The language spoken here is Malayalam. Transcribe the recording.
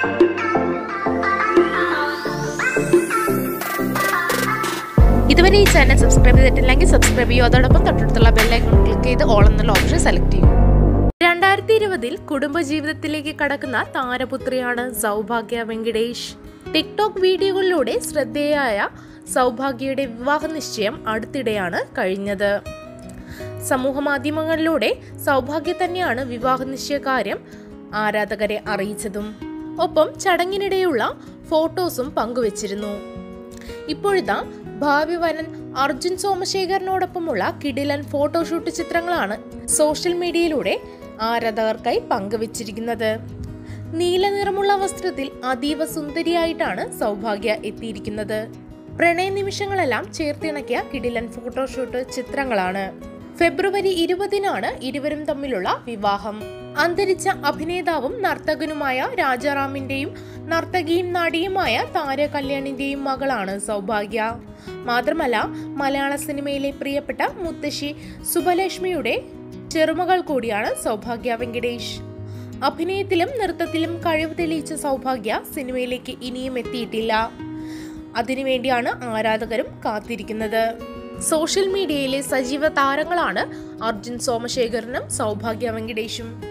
ഇതുവരെ ഈ ചാനൽ സബ്സ്ക്രൈബ് ചെയ്തിട്ടില്ലെങ്കിൽ സബ്സ്ക്രൈബ് ചെയ്യൂ അതോടൊപ്പം തൊട്ടടുത്തുള്ള ബെല്ലൈക്കൺ ക്ലിക്ക് ചെയ്ത് ഓൾ എന്നുള്ള ഓപ്ഷൻ സെലക്ട് ചെയ്യൂ രണ്ടായിരത്തി ഇരുപതിൽ കുടുംബജീവിതത്തിലേക്ക് കടക്കുന്ന താരപുത്രിയാണ് സൗഭാഗ്യ വെങ്കിടേഷ് ടിക്ടോക്ക് വീഡിയോകളിലൂടെ ശ്രദ്ധേയായ സൗഭാഗ്യയുടെ വിവാഹ നിശ്ചയം അടുത്തിടെയാണ് കഴിഞ്ഞത് സമൂഹ മാധ്യമങ്ങളിലൂടെ സൗഭാഗ്യ തന്നെയാണ് വിവാഹ നിശ്ചയകാര്യം ആരാധകരെ അറിയിച്ചതും ഒപ്പം ചടങ്ങിനിടെയുള്ള ഫോട്ടോസും പങ്കുവച്ചിരുന്നു ഇപ്പോഴിതാ ഭാവി വരൻ അർജുൻ സോമശേഖരനോടൊപ്പമുള്ള കിടിലൻ ഫോട്ടോഷൂട്ട് ചിത്രങ്ങളാണ് സോഷ്യൽ മീഡിയയിലൂടെ ആരാധകർക്കായി പങ്കുവച്ചിരിക്കുന്നത് നീല നിറമുള്ള വസ്ത്രത്തിൽ അതീവ സുന്ദരിയായിട്ടാണ് സൗഭാഗ്യ എത്തിയിരിക്കുന്നത് പ്രണയ നിമിഷങ്ങളെല്ലാം ചേർത്തിണക്കിയ കിടിലൻ ഫോട്ടോഷൂട്ട് ചിത്രങ്ങളാണ് ഫെബ്രുവരി ഇരുപതിനാണ് ഇരുവരും തമ്മിലുള്ള വിവാഹം അന്തരിച്ച അഭിനേതാവും നർത്തകനുമായ രാജാറാമിന്റെയും നർത്തകിയും നടിയുമായ താര കല്യാണിന്റെയും മകളാണ് സൗഭാഗ്യ മാത്രമല്ല മലയാള സിനിമയിലെ പ്രിയപ്പെട്ട മുത്തശ്ശി സുബലക്ഷ്മിയുടെ ചെറുമകൾ കൂടിയാണ് സൗഭാഗ്യ വെങ്കടേഷ് അഭിനയത്തിലും നൃത്തത്തിലും കഴിവ് തെളിയിച്ച സൗഭാഗ്യ സിനിമയിലേക്ക് ഇനിയും എത്തിയിട്ടില്ല അതിനുവേണ്ടിയാണ് ആരാധകരും കാത്തിരിക്കുന്നത് സോഷ്യൽ മീഡിയയിലെ സജീവ താരങ്ങളാണ് അർജുൻ സോമശേഖരനും സൗഭാഗ്യ വെങ്കടേഷും